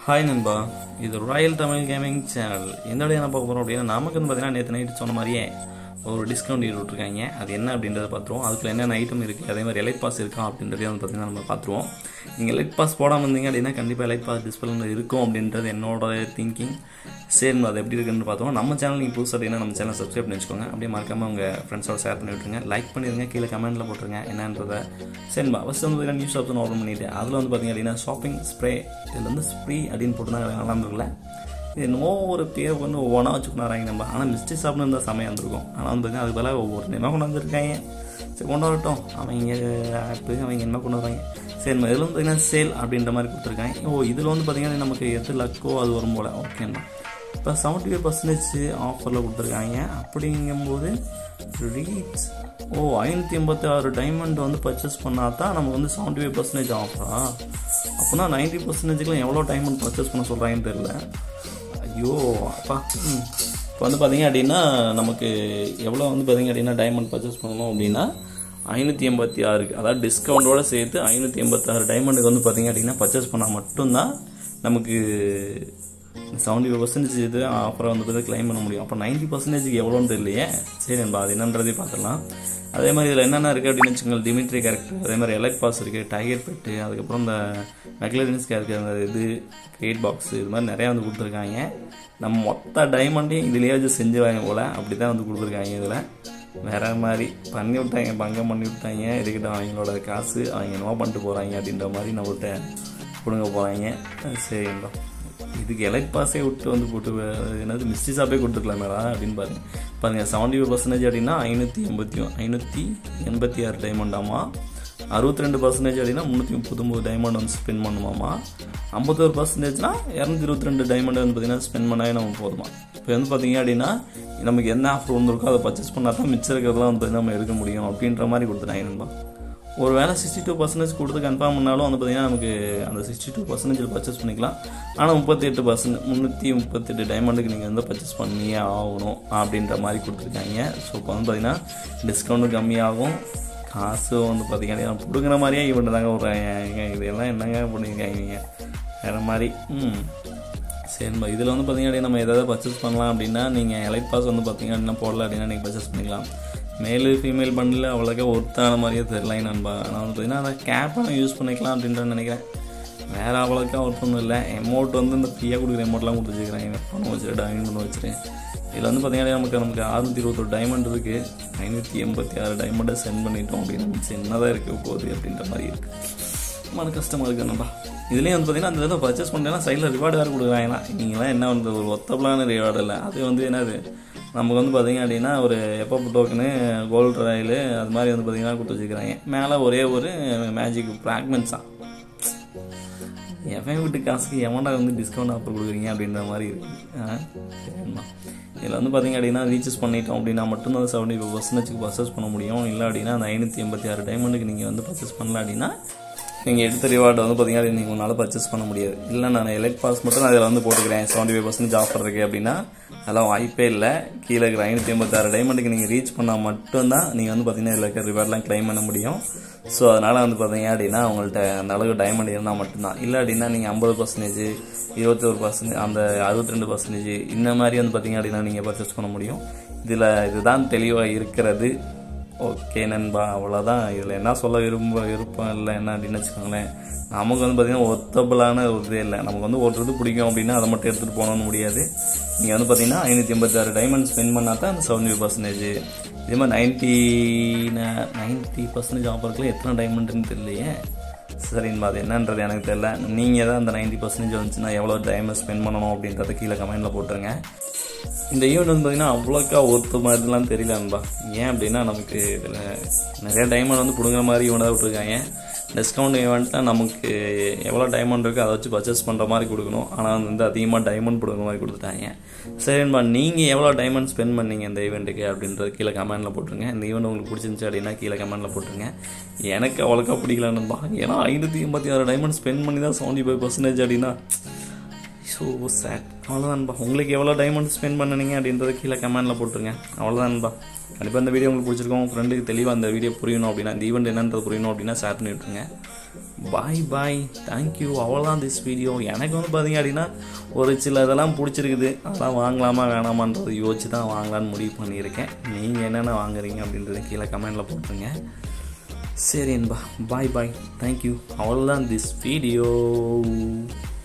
hi நண்பா இது Royal Tamil gaming channel எந்த வழியாக என்ன பார்க்க போகிறோம் அப்படின்னா நமக்கு வந்து பார்த்தீங்கன்னா நேற்று நைட்டு சொன்ன மாதிரியே ஒரு டிஸ்கவுண்ட் விட்டுருக்காங்க அது என்ன அப்படின்றத பார்த்துருவோம் அதுக்குள்ள என்னென்ன ஐட்டம் இருக்குது அதே மாதிரி எலைட் பாஸ் இருக்கா அப்படின்றதையும் வந்து பார்த்தீங்கன்னா நம்ம பார்த்துருவோம் நீங்கள் எலைட் பாஸ் போடாமல் இருந்தீங்க அப்படின்னா கண்டிப்பாக எலைட் பாஸ் டிஸ்பிளே இருக்கும் அப்படின்றது என்னோட திங்கிங் சரி அது எப்படி இருக்குன்னு பார்த்தோம் நம்ம சேனல் நீங்கள் புதுசாக அப்படின்னா நம்ம சேனல் சப்ஸ்கிரைப் பண்ணி வச்சுக்கோங்க அப்படியே மறக்காமல் உங்கள் ஃப்ரெண்ட்ஸோட ஷேர் பண்ணி விட்டுருங்க லைக் பண்ணிடுங்க கீழே கமெண்ட்டில் போட்டுருங்க என்னன்றதை சரிம்பா ஃபஸ்ட் வந்து பார்த்தீங்கன்னா நியூஸ் ஆப்ஷன் ஓப்பன் பண்ணிட்டு அதில் வந்து பார்த்தீங்க அப்படின்னா ஷாப்பிங் ஸ்ப்ரே இதில் வந்து ஸ்ப்ரீ அப்படின்னு போட்டு தான் நடந்துருக்கல இது என்னமோ ஒரு பேர் வந்து ஒவ்வொன்றா வச்சு கொண்டாடுறாங்க நம்ம ஆனால் மிஸ்டி ஷாப்னு இருந்தால் செமையாக இருந்திருக்கும் ஆனால் வந்து பார்த்தீங்கன்னா அதுக்கு பதிலாக ஒவ்வொரு நேரமாக கொண்டு வந்திருக்காங்க சரி கொண்டு வரட்டும் அவங்க ஆப்பு அவங்க என்ன கொண்டு வராங்க சரி நம்ம இதில் வந்து பார்த்தீங்கன்னா சேல் அப்படின்ற மாதிரி கொடுத்துருக்காங்க ஓ இதில் வந்து பார்த்தீங்கன்னா நமக்கு எது லக்கோ அது வரும் போல் ஓகேண்ணா இப்போ செவன்ட்டி ஃபைவ் பர்சன்டேஜ் ஆஃபரில் கொடுத்துருக்காங்க அப்படிங்கும்போது ரீச் ஓ ஐநூற்றி எண்பத்தி ஆறு டைமண்ட் வந்து பர்ச்சேஸ் பண்ணால் தான் நமக்கு வந்து செவன்ட்டி ஃபைவ் பர்சன்டேஜ் ஆஃபரா அப்போனா நைன்ட்டி பர்சன்டேஜ்க்குலாம் எவ்வளோ டைமண்ட் பர்ச்சேஸ் பண்ண சொல்கிறாங்கன்னு தெரில ஐயோ அப்பா ம் இப்போ வந்து பார்த்தீங்க அப்படின்னா நமக்கு எவ்வளோ வந்து பார்த்தீங்க அப்படின்னா டைமண்ட் பர்ச்சேஸ் பண்ணணும் அப்படின்னா ஐநூற்றி எண்பத்தி ஆறுக்கு அதாவது டிஸ்கவுண்டோட சேர்த்து ஐநூற்றி எண்பத்தாறு டைமண்டுக்கு வந்து பார்த்தீங்க அப்படின்னா பர்ச்சேஸ் பண்ணால் மட்டும்தான் நமக்கு செவன்ட்டி ஃபைவ் பர்சன்டேஜ் இது ஆஃபரை வந்து பார்த்து கிளைம் பண்ண முடியும் அப்போ நைன்ட்டி பர்சன்டேஜ்க்கு எவ்வளோன்னு தெரியலையே சரி நண்பா அது என்னன்றதே பார்த்துடலாம் அதே மாதிரி இதில் என்னென்ன இருக்குது அப்படின்னு வச்சுக்கோங்க டிமிட்ரி கேரக்டர் அதே மாதிரி எலக்ட் பாஸ் இருக்குது டைகர் பெட்டு அதுக்கப்புறம் இந்த மெக்லரின்ஸ் கேரக்டர் அந்த இது கிரேட் பாக்ஸ் இது மாதிரி நிறையா வந்து கொடுத்துருக்காங்க நம்ம மொத்த டைமண்டையும் இதுலேயே வச்சு செஞ்சுருவாங்க போல் அப்படி தான் வந்து கொடுத்துருக்காங்க இதில் வேற மாதிரி பண்ணி விட்டாங்க பங்கம் பண்ணி விட்டாங்க இதுக்கிட்ட அவங்களோட காசு அவங்க என்னவோ பண்ணிட்டு போகிறாங்க அப்படின்ற மாதிரி நம்மகிட்ட கொடுங்க போகிறாங்க சரிங்களா இதுக்கு எலைட் பாஸே விட்டு வந்து போட்டு என்னது மிஸ்டி ஷாப்பே கொடுத்துருக்கலாமேடா அப்படின்னு பாருங்க பாருங்க செவன்டி ஃபைவ் பர்சன்டேஜ் அப்படின்னா ஐநூற்றி எண்பத்தி ஐநூற்றி எண்பத்தி ஆறு டைமண்டாமா அறுபத்தி ரெண்டு பர்சன்டேஜ் அப்படின்னா முந்நூற்றி முப்பத்தொம்போது டைமண்ட் வந்து ஸ்பெண்ட் பண்ணுமாமா ஐம்பத்தோரு பர்சன்டேஜ்னா இரநூத்தி இருபத்தி ரெண்டு டைமண்ட் வந்து பார்த்தீங்கன்னா ஸ்பெண்ட் பண்ணாவே நம்ம போதுமா இப்போ வந்து பார்த்தீங்க அப்படின்னா நமக்கு என்ன ஆஃபர் வந்திருக்கோ அதை பர்ச்சேஸ் பண்ணால் தான் மிச்சம் இருக்கிறதெல்லாம் வந்து நம்ம எடுக்க முடியும் அப்படின்ற மாதிரி கொடுத்துட்டாங்க நண்பா ஒரு வேலை சிக்ஸ்டி டூ பர்சன்டேஜ் கொடுத்து கன்ஃபார்ம் பண்ணாலும் வந்து பார்த்தீங்கன்னா நமக்கு அந்த சிக்ஸ்டி டூ பர்சன்டேஜில் பர்ச்சேஸ் பண்ணிக்கலாம் ஆனால் முப்பத்தெட்டு பர்சன்ட் முந்நூற்றி முப்பத்தெட்டு டைமண்டுக்கு நீங்கள் வந்து பர்ச்சேஸ் பண்ணியே ஆகணும் அப்படின்ற மாதிரி கொடுத்துருக்காங்க ஸோ இப்போ வந்து பார்த்தீங்கன்னா டிஸ்கவுண்ட்டும் கம்மியாகும் காசும் வந்து பார்த்தீங்கன்னா பிடுங்குற மாதிரியே இவன் தாங்க விட்றாங்க இதெல்லாம் என்னங்க பண்ணியிருக்காங்க வேறு மாதிரி ம் சரிம்மா இதில் வந்து பார்த்தீங்கன்னா நம்ம எதாவது பர்ச்சேஸ் பண்ணலாம் அப்படின்னா நீங்கள் எலைட் பாஸ் வந்து பார்த்தீங்க அப்படின்னா போடல அப்படின்னா நீங்கள் பர்ச்சேஸ் பண்ணிக்கலாம் மேலு ஃபீமேல் பண்டில் அவ்வளோக்கா ஒர்த்தான மாதிரியே தெரில நண்பா நான் வந்து பார்த்தீங்கன்னா அந்த கேப்பை நான் யூஸ் பண்ணிக்கலாம் அப்படின்ற நினைக்கிறேன் வேறு அவ்வளோக்கா ஒர்த்தொன்னும் இல்லை எமௌண்ட் வந்து இந்த ஃப்ரீயாக கொடுக்குற எமௌண்ட்லாம் கொடுத்து வச்சுக்கிறேன் பண்ண வச்சுரு டைமண்ட் பண்ண வச்சுருக்கேன் இதில் வந்து பார்த்தீங்கன்னா நமக்கு நமக்கு அறுநூற்றி இருபத்தொரு டைமண்ட் இருக்குது ஐநூற்றி எண்பத்தி ஆறு டைமண்டை சென்ட் பண்ணிட்டோம் அப்படின்னு நமக்கு என்னதான் இருக்க போகுது அப்படின்ற மாதிரி இருக்குது மன கஷ்டமாக இருக்குது நண்பா இதுலேயும் வந்து பார்த்தீங்கன்னா அந்த இதை பர்ச்சேஸ் பண்ணிட்டேன்னா சைடில் ரிவார்டு வேறு கொடுக்குறாங்கன்னா நீங்களாம் என்ன வந்து ஒரு ஒத்தப்பலான ரிவார்டு இல்லை அது வந்து என்னது நமக்கு வந்து பார்த்தீங்க அப்படின்னா ஒரு எப்போ டோக்கனு கோல்டு ராயலு அது மாதிரி வந்து பார்த்தீங்கன்னா கொடுத்து வச்சுக்கிறாங்க மேலே ஒரே ஒரு மேஜிக் ஃப்ராக்மெண்ட்ஸ் தான் எவன் வீட்டு காசுக்கு எவன்டா வந்து டிஸ்கவுண்ட் ஆஃபர் கொடுக்குறீங்க அப்படின்ற மாதிரி இருக்குது சரிம்மா இதில் வந்து பார்த்தீங்க அப்படின்னா ரீச்சஸ் பண்ணிட்டோம் அப்படின்னா மட்டும்தான் அந்த செவன்டி ஃபைவ் பர்சன்டேஜ்க்கு பர்ச்சேஸ் பண்ண முடியும் இல்லை அப்படின்னா அந்த ஐநூற்றி எண்பத்தி ஆறு டைமண்டுக்கு நீங்கள் வந்து பர்ச்சேஸ் பண்ணல அப்படின்னா நீங்கள் எடுத்த ரிவார்டு வந்து பார்த்தீங்கன்னா நீங்கள் உங்களால் பர்ச்சேஸ் பண்ண முடியாது இல்லை நான் எலக்ட் பாஸ் மட்டும் நான் அதில் வந்து போட்டுக்கிறேன் செவன்டி ஃபைவ் பர்சன்டேஜ் ஆஃபர் இருக்குது அப்படின்னா அதெல்லாம் வாய்ப்பே இல்லை கீழே இருக்கிற ஐநூற்றி எண்பத்தாறு டைமண்டுக்கு நீங்கள் ரீச் பண்ணால் மட்டும்தான் நீங்கள் வந்து பார்த்தீங்கன்னா இதில் இருக்கிற ரிவார்ட்லாம் கிளைம் பண்ண முடியும் ஸோ அதனால் வந்து பார்த்தீங்க அப்படின்னா உங்கள்கிட்ட அந்த அளவுக்கு டைமண்ட் இருந்தால் மட்டும்தான் இல்லை அப்படின்னா நீங்கள் ஐம்பது பர்சன்டேஜ் இருபத்தொரு பர்சன்டேஜ் அந்த அறுபத்தி ரெண்டு பர்சன்டேஜ் இந்த மாதிரி வந்து பார்த்தீங்க அப்படின்னா நீங்கள் பர்ச்சேஸ் பண்ண முடியும் இதில் இதுதான் தெளிவாக இருக்கிறது ஓகே நண்பா அவ்வளோதான் இதில் என்ன சொல்ல விரும்ப விருப்பம் இல்லை என்ன அப்படின்னு வச்சுக்கோங்களேன் நமக்கு வந்து பார்த்திங்கன்னா ஒத்தபிளான ஒரு இதே இல்லை நமக்கு வந்து ஒரு இது பிடிக்கும் அப்படின்னா அதை மட்டும் எடுத்துகிட்டு போகணும்னு முடியாது நீங்கள் வந்து பார்த்தீங்கன்னா ஐநூற்றி எண்பத்தாறு டைமண்ட் ஸ்பெண்ட் பண்ணால் தான் அந்த செவன்டி ஃபைவ் பர்சன்டேஜ் இதே மாதிரி நைன்ட்டி நைன்ட்டி பர்சன்டேஜ் ஆஃபருக்குள்ள எத்தனை டைமண்ட்னு தெரியலையே சரிங்கப்பா அது என்னன்றது எனக்கு தெரியல நீங்கள் தான் அந்த நைன்ட்டி பர்சன்டேஜ் வந்துச்சுன்னா எவ்வளோ டைம் ஸ்பெண்ட் பண்ணணும் அப்படின்றத கீழே கமெண்ட்டில் போட்டுருங்க இந்த ஈவெண்ட் வந்து பார்த்தீங்கன்னா அவ்வளோக்கா ஒருத்த மாதிரிலாம் தெரியல நண்பா ஏன் அப்படின்னா நமக்கு இதில் நிறைய டைமண்ட் வந்து பிடுங்குற மாதிரி ஈவெண்ட்டாக விட்ருக்காங்க டிஸ்கவுண்ட் ஈவெண்ட்டில் நமக்கு எவ்வளோ டைமண்ட் இருக்கோ அதை வச்சு பர்ச்சேஸ் பண்ணுற மாதிரி கொடுக்கணும் ஆனால் வந்து அதிகமாக டைமண்ட் பிடுங்குற மாதிரி கொடுத்துட்டாங்க சரின்பா நீங்கள் எவ்வளோ டைமண்ட் ஸ்பெண்ட் பண்ணீங்க இந்த ஈவெண்ட்டுக்கு அப்படின்றது கீழே கமெண்ட்டில் போட்டுருங்க இந்த ஈவெண்ட் உங்களுக்கு பிடிச்சிருந்துச்சு அப்படின்னா கீழே கமெண்ட்டில் போட்டுருங்க எனக்கு அவ்வளோக்கா பிடிக்கல நண்பா ஏன்னா ஐநூற்றி எண்பத்தி ஆறு டைமண்ட் ஸ்பெண்ட் பண்ணி தான் செவன்டி ஃபைவ் பர்சன்டேஜ் அப்படின்னா ஸோ சேட் அவ்வளோதான்பா உங்களுக்கு எவ்வளோ டைமண்ட் ஸ்பெண்ட் பண்ணுனீங்க அப்படின்றத கீழே கமெண்ட்டில் போட்டுருங்க அவ்வளோதான்பா கண்டிப்பாக இந்த வீடியோ உங்களுக்கு பிடிச்சிருக்கோம் உங்கள் ஃப்ரெண்டுக்கு தெளிவாக அந்த வீடியோ புரியணும் அப்படின்னா இந்த ஈவெண்ட் என்னன்றது புரியணும் அப்படின்னா ஷேர் பண்ணி விட்டுருங்க பாய் பாய் தேங்க்யூ அவ்வளோதான் திஸ் வீடியோ எனக்கு வந்து பார்த்தீங்க அப்படின்னா ஒரு சில இதெல்லாம் பிடிச்சிருக்குது அதெல்லாம் வாங்கலாமா வேணாமான்றதை யோசிச்சு தான் வாங்கலான்னு முடிவு பண்ணியிருக்கேன் நீங்கள் என்னென்ன வாங்குறீங்க அப்படின்றத கீழே கமெண்டில் போட்டுருங்க சரி என்பா பாய் பாய் தேங்க்யூ அவ்வளோதான் திஸ் வீடியோ